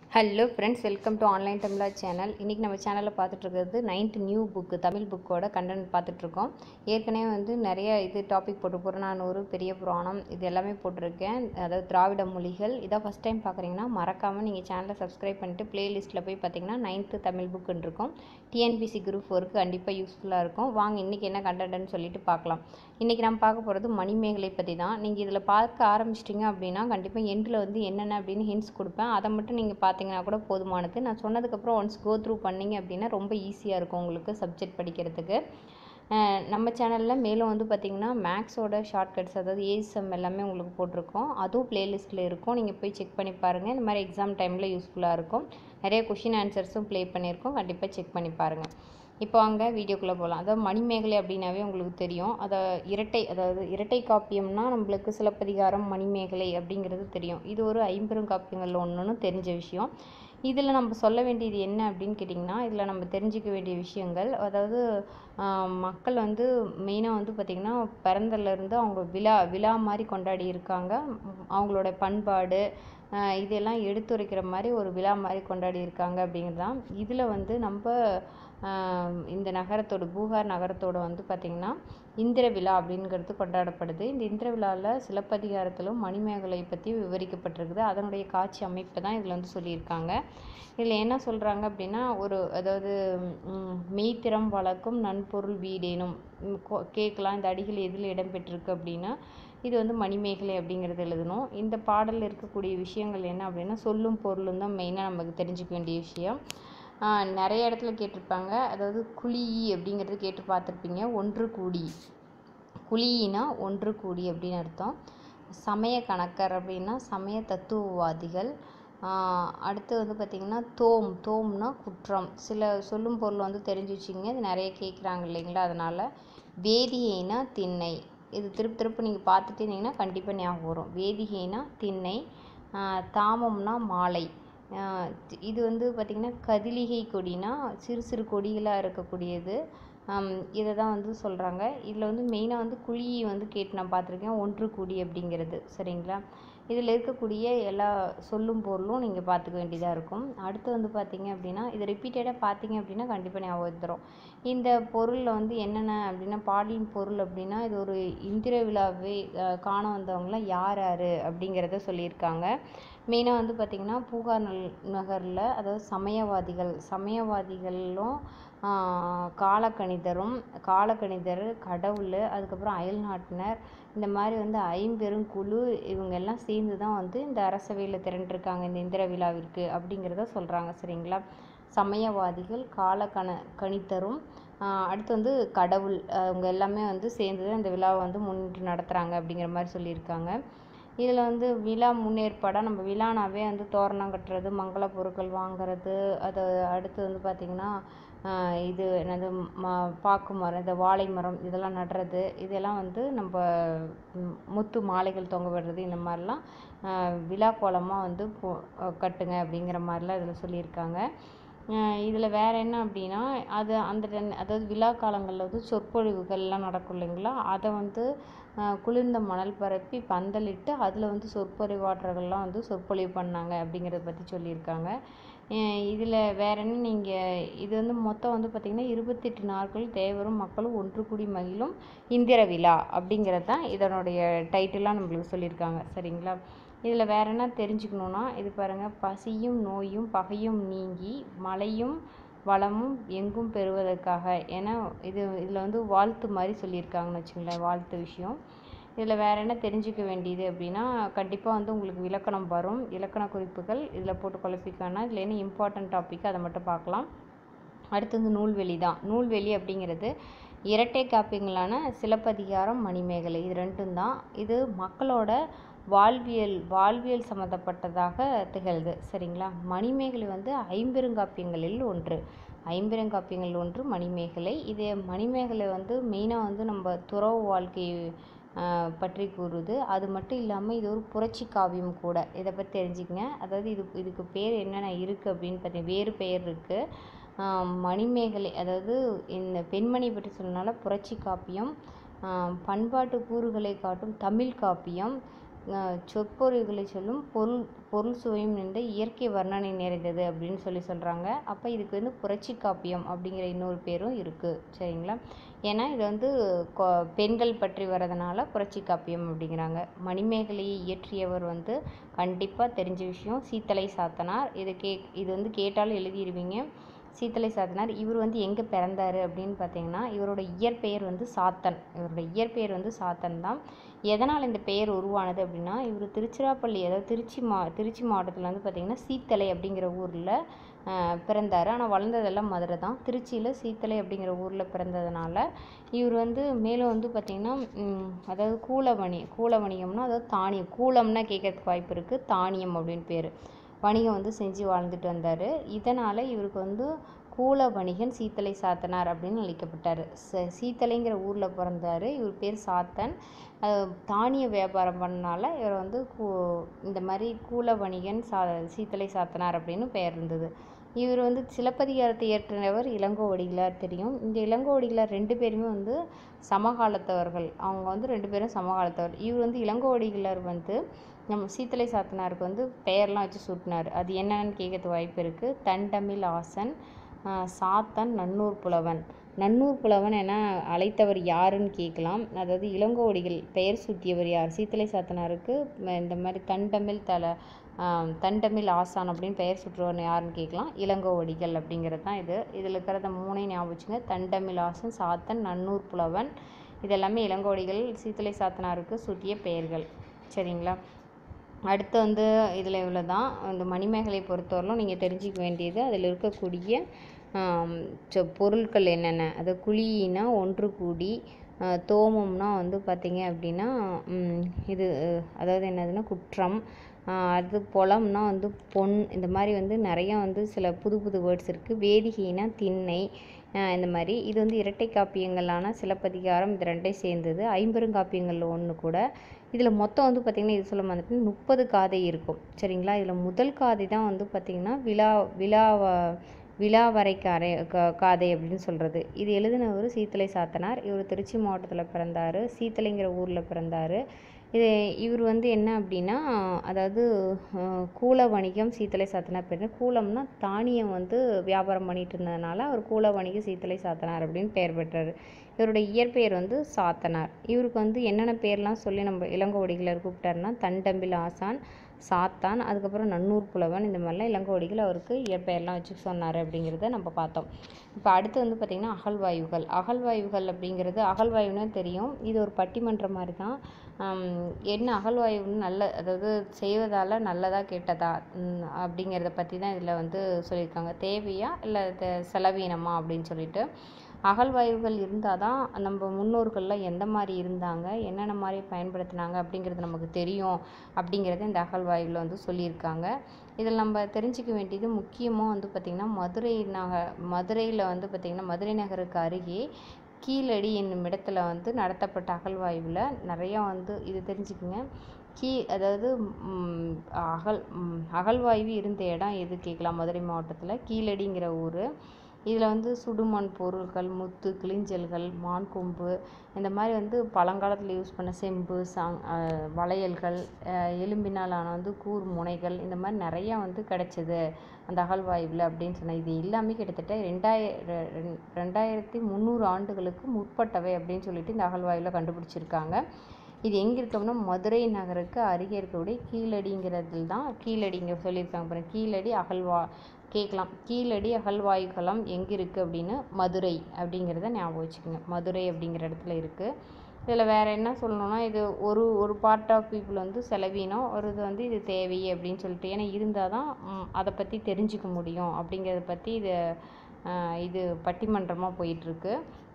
hello friends welcome to online Tamizha channel இன்றைக்கி நம்ம சேனலில் பார்த்துட்ருக்கிறது நைன்த் நியூ புக்கு தமிழ் புக்கோட கண்டென்ட் பார்த்துட்ருக்கோம் ஏற்கனவே வந்து நிறைய இது டாபிக் போட்டு புறநானூறு பெரிய புராணம் இது எல்லாமே போட்டிருக்கேன் அதாவது திராவிட மொழிகள் இதான் ஃபஸ்ட் டைம் பார்க்குறீங்கன்னா மறக்காமல் நீங்கள் சேனலை சப்ஸ்கிரைப் பண்ணிட்டு ப்ளேலிஸ்ட்டில் போய் பார்த்தீங்கன்னா நைன்த்து தமிழ் புக்குன்னு இருக்கும் டிஎன்பிசி குரூப் ஃபோருக்கு கண்டிப்பாக யூஸ்ஃபுல்லாக இருக்கும் வாங்க இன்றைக்கி என்ன கண்டென்ட்னு சொல்லிட்டு பார்க்கலாம் இன்றைக்கி நம்ம பார்க்க போகிறது மணிமேகலை பற்றி தான் நீங்கள் இதில் பார்க்க ஆரம்பிச்சிட்டிங்க அப்படின்னா கண்டிப்பாக எண்டில் வந்து என்னென்ன அப்படின்னு ஹிண்ட்ஸ் கொடுப்பேன் அதை மட்டும் நீங்கள் பார்த்தீங்கன்னா கூட போதுமானது நான் சொன்னதுக்கப்புறம் ஒன்ஸ் கோ த்ரூ பண்ணிங்க அப்படின்னா ரொம்ப ஈஸியாக இருக்கும் உங்களுக்கு சப்ஜெக்ட் படிக்கிறதுக்கு அஹ் நம்ம சேனலில் மேலும் வந்து பார்த்திங்கன்னா மேக்ஸோட ஷார்ட்கட்ஸ் அதாவது ஏசம் எல்லாமே உங்களுக்கு போட்டிருக்கோம் அதுவும் ப்ளேலிஸ்ட்டில் இருக்கும் நீங்கள் போய் செக் பண்ணி பாருங்கள் இந்த மாதிரி எக்ஸாம் டைமில் யூஸ்ஃபுல்லாக இருக்கும் நிறைய கொஷின் ஆன்சர்ஸும் ப்ளே பண்ணியிருக்கோம் கண்டிப்பாக செக் பண்ணி பாருங்கள் இப்போ அங்கே வீடியோக்குள்ளே போகலாம் அதாவது மணிமேகலை அப்படின்னாவே உங்களுக்கு தெரியும் அதை இரட்டை அதாவது இரட்டை காப்பியம்னா நம்மளுக்கு சிலப்பதிகாரம் மணிமேகலை அப்படிங்கிறது தெரியும் இது ஒரு ஐம்பெரும் காப்பியங்களில் ஒன்றுன்னு தெரிஞ்ச விஷயம் இதில் நம்ம சொல்ல வேண்டியது என்ன அப்படின்னு கேட்டிங்கன்னா இதில் நம்ம தெரிஞ்சிக்க வேண்டிய விஷயங்கள் அதாவது ஆஹ், மக்கள் வந்து மெயினாக வந்து பார்த்திங்கன்னா பிறந்தலேருந்து அவங்க விழா விழா மாதிரி கொண்டாடி இருக்காங்க உம், அவங்களோட பண்பாடு ஆஹ், இதெல்லாம் எடுத்துரைக்கிற மாதிரி ஒரு விழா மாதிரி கொண்டாடி இருக்காங்க அப்படிங்கிறது தான் இதில் வந்து நம்ம ஆஹ், இந்த நகரத்தோட பூகார் நகரத்தோட வந்து பார்த்திங்கன்னா இந்திர விழா அப்படிங்கிறது கொண்டாடப்படுது இந்த இந்திர விழாவில் சிலப்பதிகாரத்திலும் மணிமேகலை பற்றி விவரிக்கப்பட்டிருக்குது அதனுடைய காட்சி அமைப்பை தான் இதில் வந்து சொல்லியிருக்காங்க இதில் என்ன சொல்கிறாங்க அப்படின்னா ஒரு அதாவது ம், மெய்த்திறம் வழக்கும் நன்பொருள் வீடேனும் ம், கொ- கேட்கலாம் இந்த அடிகள் எதில் இடம்பெற்றிருக்கு அப்படின்னா இது வந்து மணிமேகலை அப்படிங்கிறது எழுதணும் இந்த பாடலில் இருக்கக்கூடிய விஷயங்கள் என்ன அப்படின்னா சொல்லும் பொருளும் தான் மெயினாக நமக்கு தெரிஞ்சுக்க வேண்டிய விஷயம் ஆஹ் நிறைய இடத்துல கேட்டிருப்பாங்க அதாவது குழி அப்படிங்கிறது கேட்டு பார்த்துருப்பீங்க ஒன்று கூடி குழியினா ஒன்று கூடி அப்படின்னு அர்த்தம் சமய கணக்கர் அப்படின்னா சமய தத்துவவாதிகள் ஆஹ் அடுத்து வந்து பார்த்திங்கன்னா தோம் தோம்னா குற்றம் சில சொல்லும் பொருள் வந்து தெரிஞ்சு வச்சுங்க இது நிறைய கேட்குறாங்க இல்லைங்களா அதனால் வேதியைனா திண்ணை இது திருப்பி திருப்பி நீங்கள் பார்த்துட்டே இருந்தீங்கன்னா கண்டிப்பாக ஞாபகம் வரும் வேதிகைனா திண்ணை ஆஹ் தாமம்னா மாலை ஆஹ் தி- இது வந்து பார்த்திங்கன்னா கதிலிகை கொடினா சிறு சிறு கொடிகளாக இருக்கக்கூடியது இதை தான் வந்து சொல்கிறாங்க இதில் வந்து மெயினாக வந்து குழி வந்து கேட்டு நான் பார்த்துருக்கேன் ஒன்று கூடி அப்படிங்கிறது சரிங்களா இதில் இருக்கக்கூடிய எல்லா சொல்லும் பொருளும் நீங்கள் பார்த்துக்க வேண்டியதாக இருக்கும் அடுத்து வந்து பார்த்தீங்க அப்படின்னா இது ரிப்பீட்டடாக பார்த்தீங்க அப்படின்னா கண்டிப்பாக ஞாபகம் வந்துடும் இந்த பொருளில் வந்து என்னென்ன அப்படின்னா பாடலின் பொருள் அப்படின்னா இது ஒரு இந்திர விழாவை அஹ், காண வந்தவங்களாம் யார் யார் அப்படிங்கிறத சொல்லியிருக்காங்க மெயினாக வந்து பார்த்திங்கன்னா பூகார் நல் நகரில் அதாவது சமயவாதிகள் சமயவாதிகளும் ஆஹ், காலக்கணிதரும் காலக்கணிதர் கடவுள் அதுக்கப்புறம் அயல்நாட்டினர் இந்த மாதிரி வந்து ஐம்பெரும் குழு இவங்க எல்லாம் சேர்ந்து தான் வந்து இந்த அரசவையில் திரண்டிருக்காங்க இந்த இந்திர விழாவிற்கு அப்படிங்கிறத சொல்கிறாங்க சரிங்களா சமயவாதிகள் காலக்கண கணித்தரும் ஆஹ் அடுத்து வந்து கடவுள் அவங்க எல்லாமே வந்து சேர்ந்து தான் இந்த விழாவை வந்து முன்னிட்டு நடத்துகிறாங்க அப்படிங்கிற மாதிரி சொல்லியிருக்காங்க இதில் வந்து விழா முன்னேற்பாடாக நம்ம விழானாவே வந்து தோரணம் கட்டுறது மங்கள பொருட்கள் வாங்குறது அது அடுத்து வந்து பார்த்திங்கன்னா ஆஹ் இது என்னது ம பாக்கு மரம் இந்த வாழை மரம் இதெல்லாம் நடுறது இதெல்லாம் வந்து நம்ம ம், முத்து மாலைகள் தொங்க விடுறது இந்த மாதிரிலாம் ஆஹ் விழா கோலமாக வந்து போ- கட்டுங்க அப்படிங்கிற மாதிரிலாம் இதில் சொல்லியிருக்காங்க இதில் வேற என்ன அப்படின்னா அது அந்த டன்- அதாவது விழா காலங்களில் வந்து சொற்பொழிவுகள்லாம் நடக்கும் இல்லைங்களா அதை வந்து ஆஹ் குளிர்ந்த மணல் பரப்பி பந்தலிட்டு அதில் வந்து சொற்பொழிவாற்றர்கள்லாம் வந்து சொற்பொழிவு பண்ணாங்க அப்படிங்கிறத பற்றி சொல்லியிருக்காங்க இதில் வேற என்ன நீங்கள் இது வந்து மொத்தம் வந்து பார்த்திங்கன்னா இருபத்தெட்டு நாட்கள் தேவரும் மக்களும் ஒன்று கூடி மகிழும் இந்திர விழா அப்படிங்கிறது தான் இதனுடைய டைட்டிலாக நம்மளுக்கு சொல்லியிருக்காங்க சரிங்களா இதில் வேற என்ன தெரிஞ்சுக்கணுன்னா இது பாருங்கள் பசியும் நோயும் பகையும் நீங்கி மழையும் வளமும் எங்கும் பெறுவதற்காக ஏன்னா இது இதில் வந்து வாழ்த்து மாதிரி சொல்லியிருக்காங்கன்னு வச்சுங்களேன் வாழ்த்து விஷயம் இதில் வேற என்ன தெரிஞ்சுக்க வேண்டியது அப்படின்னா கண்டிப்பாக வந்து உங்களுக்கு இலக்கணம் வரும் இலக்கண குறிப்புகள் இதில் போட்டு குழப்பிக்கானா இதில் என்ன இம்பார்ட்டன்ட் டாபிக் அதை மட்டும் பார்க்கலாம் அடுத்தது நூல்வெளி தான் நூல்வெளி அப்படிங்கிறது இரட்டை காப்பியங்களான சிலப்பதிகாரம் மணிமேகலை இது ரெண்டும் தான் இது மக்களோட வாழ்வியல் வாழ்வியல் சம்மந்தப்பட்டதாக திகழ்து சரிங்களா மணிமேகலை வந்து ஐம்பெருங்காப்பியங்களில் ஒன்று ஐம்பெருங்காப்பியங்கள் ஒன்று மணிமேகலை இது மணிமேகலை வந்து மெயினாக வந்து நம்ம துறவு வாழ்க்கை ஆஹ், பற்றி கூறுது அது மட்டும் இல்லாமல் இது ஒரு புரட்சி காவியம் கூட இதை பற்றி தெரிஞ்சுக்கங்க அதாவது இது இதுக்கு பேர் என்னென்ன இருக்குது அப்படின்னு பார்த்தீங்கன்னா வேறு பெயர் இருக்குது மணிமேகலை அதாவது இந்த பெண்மணி பற்றி சொன்னனால புரட்சி காப்பியம் ஆஹ், பண்பாட்டு கூறுகளை காட்டும் தமிழ் காப்பியம் அஹ், சொற்பொழிவுகளை சொல்லும் பொருள் பொருள் சுவையும் நிறைந்த இயற்கை வர்ணனை நிறைந்தது அப்படின்னு சொல்லி சொல்கிறாங்க அப்போ இதுக்கு வந்து புரட்சி காப்பியம் அப்படிங்கிற இன்னொரு பேரும் இருக்குது சரிங்களா ஏன்னா இது வந்து கொ- பெண்கள் பற்றி வரதுனால புரட்சி காப்பியம் அப்படிங்கிறாங்க மணிமேகலையை இயற்றியவர் வந்து கண்டிப்பாக தெரிஞ்ச விஷயம் சீத்தலை சாத்தனார் இது கே இது வந்து கேட்டாலும் எழுதிடுவீங்க சீத்தலை சாத்தனார் இவர் வந்து எங்கே பிறந்தார் அப்படின்னு பார்த்தீங்கன்னா இவரோட இயற்பெயர் வந்து சாத்தன் இவரோட இயற்பெயர் வந்து சாத்தன் தான் எதனால் இந்த பெயர் உருவானது அப்படின்னா இவர் திருச்சிராப்பள்ளி அதாவது திருச்சி மா திருச்சி மாவட்டத்தில் வந்து பார்த்திங்கன்னா சீத்தலை அப்படிங்கிற ஊரில் பிறந்தார் ஆனால் வளர்ந்ததெல்லாம் மதுரை தான் திருச்சியில் சீத்தலை அப்படிங்கிற ஊரில் பிறந்ததுனால இவர் வந்து மேலும் வந்து பார்த்திங்கன்னா ம், அதாவது கூலவணி கூலவணிகம்னா அதாவது தானியம் கூலம்னா கேட்கறதுக்கு வாய்ப்பு இருக்குது தானியம் அப்படின்னு பேர் வணிகம் வந்து செஞ்சு வாழ்ந்துட்டு வந்தார் இதனால் இவருக்கு வந்து கூல வணிகன் சீத்தலை சாத்தனார் அப்படின்னு அழைக்கப்பட்டார் ச சீத்தலைங்கிற ஊரில் பிறந்தார் இவர் பேர் சாத்தன் அஹ் தானிய வியாபாரம் பண்ணனால இவர் வந்து கூ இந்த மாதிரி கூல வணிகன் சா சீத்தலை சாத்தனார் அப்படின்னு பெயர் இருந்தது இவர் வந்து சிலப்பதிகாரத்தை இயற்றினவர் இளங்கோவடிகளார் தெரியும் இந்த இளங்கோவடிகளார் ரெண்டு பேருமே வந்து சமகாலத்தவர்கள் அவங்க வந்து ரெண்டு பேரும் சமகாலத்தவர் இவர் வந்து இளங்கோவடிகளார் வந்து நம்ம சீத்தலை சாத்தனாருக்கு வந்து பெயர்லாம் வச்சு சூட்டினார் அது என்னன்னு கேட்கறதுக்கு வாய்ப்பு இருக்குது தண்டமிழ் ஆசன் ஆஹ் சாத்தன் நன்னூர் புலவன் நன்னூர் புலவன் என அழைத்தவர் யாருன்னு கேட்கலாம் அதாவது இளங்கோவடிகள் பெயர் சூட்டியவர் யார் சீத்தலை சாத்தனாருக்கு ம- இந்த மாதிரி தண்டமிழ் தல ஆஹ் தண்டமிழ் ஆசான் அப்படின்னு பெயர் சுற்றுவன் யாருன்னு கேட்கலாம் இளங்கோவடிகள் அப்படிங்கிறது தான் இது இதில் இருக்கிறத மூணையும் ஞாபகம் வச்சுங்க தண்டமிழ் ஆசன் சாத்தன் நன்னூர் புலவன் இதெல்லாமே இளங்கோவடிகள் சீத்தலை சாத்தனாருக்கு சூட்டிய பெயர்கள் சரிங்களா அடுத்து வந்து இதில் இவ்வளோ தான் இந்த மணிமேகலை பொறுத்தவரையிலும் நீங்கள் தெரிஞ்சுக்க வேண்டியது அதில் இருக்கக்கூடிய ஆம், சொ பொருட்கள் என்னென்ன அது குழினா ஒன்று கூடி ஆ, தோமம்னா வந்து பார்த்தீங்க அப்படின்னா ம், இது அஹ், அதாவது என்னதுன்னா குற்றம் ஆ, அடுத்து பொலம்னா வந்து பொன் இந்த மாதிரி வந்து நிறையா வந்து சில புது புது வேர்ட்ஸ் இருக்குது வேதிகைனா திண்ணை ஆ, இந்த மாதிரி இது வந்து இரட்டை காப்பியங்களான சிலப்பதிகாரம் இது ரெண்டையும் சேர்ந்தது ஐம்பெருங்காப்பியங்களில் ஒன்று கூட இதில் மொத்தம் வந்து பார்த்திங்கன்னா இது சொல்ல வந்துட்டு முப்பது காதை இருக்கும் சரிங்களா இதில் முதல் காதை தான் வந்து பார்த்திங்கன்னா விழா விழாவ விழாவரை காரை கா- காதை அப்படின்னு சொல்கிறது இது எழுதினவர் சீத்தலை சாத்தனார் இவர் திருச்சி மாவட்டத்தில் பிறந்தார் சீத்தலைங்கிற ஊரில் பிறந்தார் இது இவர் வந்து என்ன அப்படின்னா அதாவது அஹ், கூல வணிகம் சீத்தலை சாத்தனார் பேர் கூலம்னா தானியம் வந்து வியாபாரம் பண்ணிட்டு இருந்ததுனால அவர் கூல வணிக சீத்தலை சாத்தனார் அப்படின்னு பெயர் பெற்றார் இவருடைய இயற்பெயர் வந்து சாத்தனார் இவருக்கு வந்து என்னென்ன பேர்லாம் சொல்லி நம்ம இளங்கோவடிகளர் கூப்பிட்டாருன்னா தண்டம்பில் ஆசான் சாத்தான் அதுக்கப்புறம் நன்னூர் புலவன் இந்த மாதிரிலாம் இளங்கோவடிகள் அவருக்கு இயற்பெயர்லாம் வச்சு சொன்னார் அப்படிங்கிறத நம்ம பார்த்தோம் இப்போ அடுத்து வந்து பார்த்திங்கன்னா அகழ்வாயுகள் அகழ்வாயுகள் அப்படிங்கிறது அகழ்வாயுன்னு தெரியும் இது ஒரு பட்டிமன்றம் மாதிரி தான் ஆம், என்ன அகழ்வாயுன்னு நல்ல அதாவது செய்வதால் நல்லதா கெட்டதா ம், அப்படிங்கிறத பற்றி தான் இதில் வந்து சொல்லியிருக்காங்க தேவையா இல்லை செலவீனமா அப்படின்னு சொல்லிட்டு அகழ்வாயுகள் இருந்தால் தான் நம்ம முன்னோர்கள்லாம் எந்த மாதிரி இருந்தாங்க என்னென்ன மாதிரி பயன்படுத்தினாங்க அப்படிங்கிறது நமக்கு தெரியும் அப்படிங்கிறத இந்த அகழ்வாயுவில் வந்து சொல்லியிருக்காங்க இதில் நம்ம தெரிஞ்சுக்க வேண்டியது முக்கியமாக வந்து பார்த்திங்கன்னா மதுரை நக மதுரையில் வந்து பார்த்திங்கன்னா மதுரை நகருக்கு அருகே கீழடி என்னும் இடத்துல வந்து நடத்தப்பட்ட அகழ்வாய்வில் நிறையா வந்து இது தெரிஞ்சுக்கங்க கீ அதாவது ம், அகல் ம், அகழ்வாய்வு இருந்த இடம் எது கேட்கலாம் மதுரை மாவட்டத்தில் கீழடிங்கிற ஊர் இதில் வந்து சுடுமண் பொருட்கள் முத்து கிளிஞ்சல்கள் மான் கொம்பு இந்த மாதிரி வந்து பழங்காலத்தில் யூஸ் பண்ண செம்பு சாங் அஹ், வளையல்கள் அஹ், எலும்பினால் ஆன வந்து கூர் முனைகள் இந்த மாதிரி நிறையா வந்து கிடைச்சது அந்த அகழ்வாய்வில் அப்படின்னு சொன்னேன் இது எல்லாமே கிட்டத்தட்ட ரெண்டாய ரெ- ரெண்- ரெண்டாயிரத்தி முந்நூறு ஆண்டுகளுக்கு முற்பட்டவை அப்படின்னு சொல்லிட்டு இந்த அகழ்வாய்வில் கண்டுபிடிச்சிருக்காங்க இது எங்கே இருக்கோம்னா மதுரை நகருக்கு அருகே இருக்கக்கூடிய கீழடிங்கிறதுல தான் கீழடி இங்கே சொல்லியிருக்காங்க பாருங்க கீழடி அகழ்வா கேட்கலாம் கீழடி அகழ்வாயுக்களம் எங்கே இருக்குது அப்படின்னு மதுரை அப்படிங்கிறத ஞாபகம் வச்சுக்கோங்க மதுரை அப்படிங்கிற இடத்துல இருக்குது இதில் வேறு என்ன சொல்லணும்னா இது ஒரு ஒரு பார்ட் ஆஃப் பீப்புள் வந்து செலவீனம் ஒரு இது வந்து இது தேவை அப்படின்னு சொல்லிட்டு ஏன்னா இருந்தால் தான் ம், அதை பற்றி தெரிஞ்சுக்க முடியும் அப்படிங்கிறத பற்றி இது ஆஹ், இது பட்டிமன்றமாக போயிட்டுருக்கு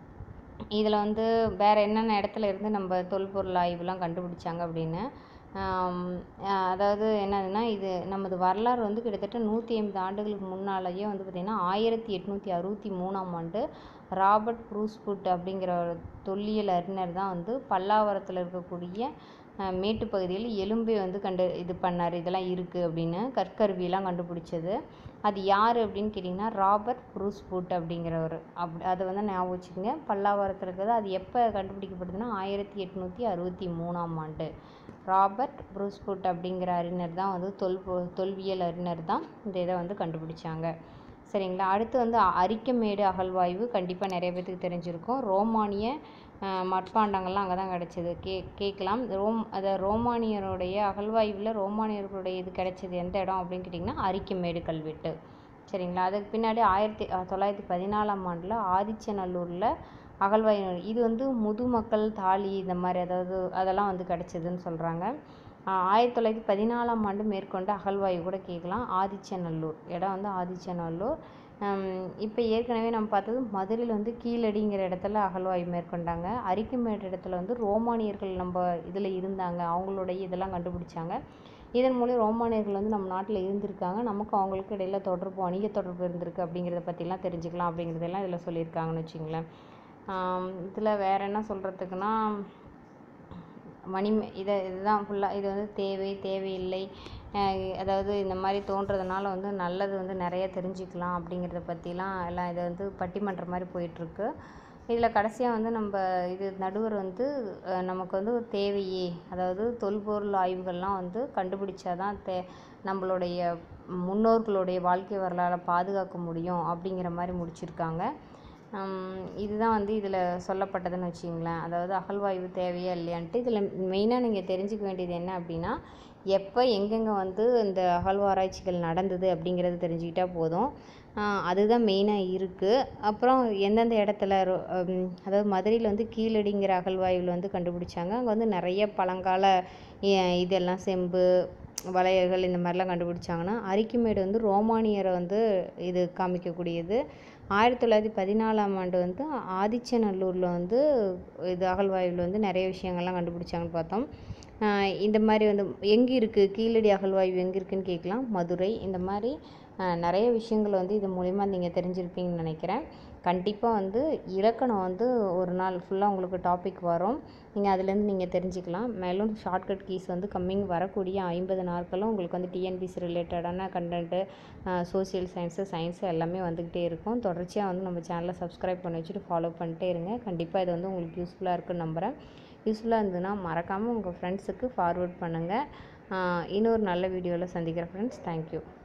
இதில் வந்து வேறு என்னென்ன இடத்துல இருந்து நம்ம தொல்பொருள் ஆய்வுலாம் கண்டுபிடிச்சாங்க அப்படின்னு ஆம், அஹ் அதாவது என்னதுன்னா இது நமது வரலாறு வந்து கிட்டத்தட்ட நூற்றி ஐம்பது ஆண்டுகளுக்கு முன்னாலேயே வந்து பார்த்திங்கன்னா ஆயிரத்தி எட்நூற்றி அறுபத்தி மூணாம் ஆண்டு ராபர்ட் ப்ரூஸ்புட் அப்படிங்கிற ஒரு தொல்லியல் அறிஞர் தான் வந்து பல்லாவரத்தில் இருக்கக்கூடிய அஹ், மேட்டு பகுதியில் எலும்பை வந்து கண்டு இது பண்ணார் இதெல்லாம் இருக்குது அப்படின்னு கற்கருவியெல்லாம் கண்டுபிடிச்சது அது யார் அப்படின்னு கேட்டிங்கன்னா ராபர்ட் ப்ரூஸ்பூட் அப்படிங்கிறவர் அப் அதை வந்து ஞாபகம் வச்சுக்கோங்க பல்லாவரத்தில் இருக்கிறது அது எப்போ கண்டுபிடிக்கப்படுதுன்னா ஆயிரத்தி எட்நூற்றி அறுபத்தி மூணாம் ஆண்டு ராபர்ட் ப்ரூஸ்பூட் அப்படிங்கிற அறிஞர் தான் வந்து தொல் தொல்வியல் அறிஞர் தான் இந்த இதை வந்து கண்டுபிடிச்சாங்க சரிங்களா அடுத்து வந்து அ- அரிக்கமேடு அகழ்வாய்வு கண்டிப்பாக நிறைய பேத்துக்கு தெரிஞ்சிருக்கும் ரோமானிய அஹ், மட்பாண்டங்கள்லாம் அங்கே தான் கிடச்சிது கே கேட்கலாம் ரோம் அதை ரோமானியருடைய அகழ்வாய்வில் ரோமானியர்களுடைய இது கிடைச்சது எந்த இடம் அப்படின்னு கேட்டிங்கன்னா அரிக்கமேடு கல்வெட்டு சரிங்களா அதுக்கு பின்னாடி ஆயிரத்தி அஹ், தொள்ளாயிரத்தி பதினாலாம் ஆண்டில் ஆதிச்சநல்லூரில் அகழ்வாய்வு இது வந்து முதுமக்கள் தாலி இந்த மாதிரி அதாவது அதெல்லாம் வந்து கிடச்சிதுன்னு சொல்கிறாங்க ஆயிரத்தி தொள்ளாயிரத்தி பதினாலாம் ஆண்டு மேற்கொண்ட அகழ்வாய்வு கூட கேட்கலாம் ஆதிச்சநல்லூர் இடம் வந்து ஆதிச்சநல்லூர் இப்போ ஏற்கனவே நம்ம பார்த்தது மதுரையில் வந்து கீழடிங்கிற இடத்துல அகழ்வாய்வு மேற்கொண்டாங்க அரிக்குமேடு இடத்துல வந்து ரோமானியர்கள் நம்ம இதில் இருந்தாங்க அவங்களுடைய இதெல்லாம் கண்டுபிடிச்சாங்க இதன் மூலம் ரோமானியர்கள் வந்து நம்ம நாட்டில் இருந்திருக்காங்க நமக்கு அவங்களுக்கு இடையில தொடர்பு வணிக தொடர்பு இருந்திருக்கு அப்படிங்கிறத பற்றிலாம் தெரிஞ்சுக்கலாம் அப்படிங்கிறதெல்லாம் இதில் சொல்லியிருக்காங்கன்னு வச்சுங்களேன் இதில் வேற என்ன சொல்கிறதுக்குன்னா மணி இதை இதுதான் ஃபுல்லாக இது வந்து தேவை தேவையில்லை அஹ் அதாவது இந்த மாதிரி தோன்றதுனால வந்து நல்லது வந்து நிறைய தெரிஞ்சுக்கலாம் அப்படிங்கிறத பற்றிலாம் எல்லாம் இதை வந்து பட்டிமன்றம் மாதிரி போயிட்டுருக்கு இதில் கடைசியாக வந்து நம்ம இது நடுவர் வந்து அஹ் நமக்கு வந்து தேவையே அதாவது தொல்பொருள் ஆய்வுகள்லாம் வந்து கண்டுபிடிச்சாதான் தே நம்மளுடைய முன்னோர்களுடைய வாழ்க்கை வரலாறை பாதுகாக்க முடியும் அப்படிங்கிற மாதிரி முடிச்சிருக்காங்க ஹம் இதுதான் வந்து இதில் சொல்லப்பட்டதுன்னு வச்சிங்களேன் அதாவது அகழ்வாய்வு தேவையா இல்லையான்ட்டு இதில் மெயினாக நீங்கள் தெரிஞ்சுக்க வேண்டியது என்ன அப்படின்னா எப்போ எங்கெங்கே வந்து இந்த அகழ்வாராய்ச்சிகள் நடந்தது அப்படிங்கிறது தெரிஞ்சுக்கிட்டா போதும் ஆஹ் அதுதான் மெயினாக இருக்குது அப்புறம் எந்தெந்த இடத்துல ரொ- ஹம் அதாவது மதுரையில் வந்து கீழடிங்கிற அகழ்வாய்வில் வந்து கண்டுபிடிச்சாங்க அங்கே வந்து நிறைய பழங்கால இ- இதெல்லாம் செம்பு வளையல்கள் இந்த மாதிரிலாம் கண்டுபிடிச்சாங்கன்னா அரிக்குமேடு வந்து ரோமானியரை வந்து இது காமிக்கக்கூடியது ஆயிரத்தி தொள்ளாயிரத்தி பதினாலாம் ஆண்டு வந்து ஆதிச்சநல்லூரில் வந்து இது அகழ்வாய்வில் வந்து நிறைய விஷயங்கள்லாம் கண்டுபிடிச்சாங்கன்னு பார்த்தோம் ஆஹ் இந்த மாதிரி வந்து எங்கே இருக்குது கீழடி அகழ்வாய்வு எங்கே இருக்குன்னு கேட்கலாம் மதுரை இந்த மாதிரி ஆஹ் நிறைய விஷயங்கள் வந்து இது மூலிமா நீங்கள் தெரிஞ்சிருப்பீங்கன்னு நினைக்கிறேன் கண்டிப்பாக வந்து இலக்கணம் வந்து ஒரு நாள் ஃபுல்லாக உங்களுக்கு டாபிக் வரும் நீங்கள் அதுலேருந்து நீங்கள் தெரிஞ்சுக்கலாம் மேலும் ஷார்ட்கட் கீஸ் வந்து கம்மிங் வரக்கூடிய ஐம்பது நாட்களும் உங்களுக்கு வந்து டிஎன்பிசி ரிலேட்டடான கண்டென்ட்டு சோஷியல் சயின்ஸு சயின்ஸு எல்லாமே வந்துக்கிட்டே இருக்கும் தொடர்ச்சியாக வந்து நம்ம சேனலை சப்ஸ்கிரைப் பண்ணி வச்சுட்டு ஃபாலோ பண்ணிட்டே இருங்க கண்டிப்பாக இது வந்து உங்களுக்கு யூஸ்ஃபுல்லாக இருக்குன்னு நம்புகிறேன் யூஸ்ஃபுல்லாக இருந்ததுன்னா மறக்காமல் உங்கள் ஃப்ரெண்ட்ஸுக்கு ஃபார்வர்ட் பண்ணுங்கள் இன்னொரு நல்ல வீடியோவில் சந்திக்கிறேன் ஃப்ரெண்ட்ஸ் தேங்க்யூ